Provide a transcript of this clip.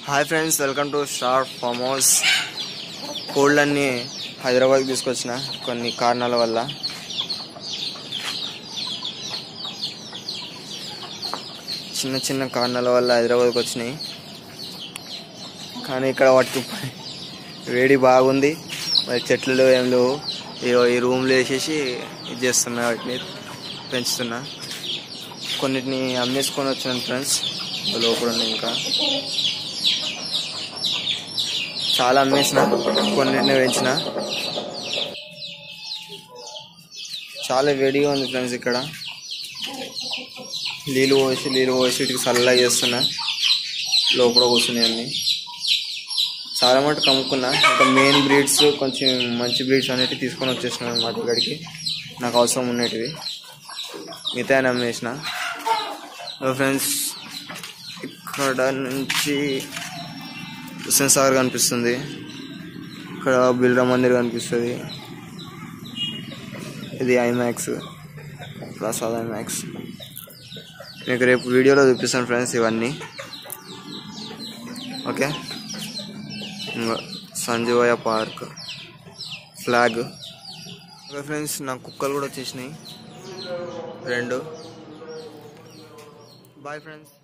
hi friends welcome to star farm house కోళ్ళన్నీ హైదరాబాద్కి తీసుకొచ్చిన కొన్ని కారణాల వల్ల చిన్న చిన్న కారణాల వల్ల హైదరాబాద్కి వచ్చినాయి కానీ ఇక్కడ వాటికి ప- వేడి బాగుంది మరి చెట్లు ఏం లేవు ఇగో ఈ రూమ్లో వేసేసి ఇది చేస్తున్నా వాటిని పెంచుతున్నా కొన్నిటిని అమ్మేసుకొని వచ్చాను ఫ్రెండ్స్ లోపల ఉన్నాయి ఇంకా చాలా అమ్మేసిన కొన్నిటిని పెంచిన చాలా వేడిగా ఉంది ఫ్రెండ్స్ ఇక్కడ నీళ్ళు పోసి నీళ్ళు పోసి వీటికి చల్లగా చేస్తున్నా లోపల కూర్చున్నాయి అన్ని చాలా మటుకు కమ్ముకున్నా ఇంకా మెయిన్ బ్రీడ్స్ కొంచెం మంచి బ్రీడ్స్ అనేవి తీసుకొని వచ్చేసినాను అనమాట ఇక్కడికి నాకు అవసరం ఉండేటివి మిగతా అమ్మేసిన ఫ్రెండ్స్ ఇక్కడ నుంచి హుస్సేన్ సాగర్ కనిపిస్తుంది ఇక్కడ బిల్రా మందిర్ కనిపిస్తుంది ఇది ఐమాక్స్ ప్రసాద్ ఐమాక్స్ మీకు రేపు వీడియోలో చూపిస్తాను ఫ్రెండ్స్ ఇవన్నీ ఓకే ఇంకా Sanjeevaiah park flag okay friends నా కుక్కలు కూడా వచ్చేసినాయి రెండు బాయ్ ఫ్రెండ్స్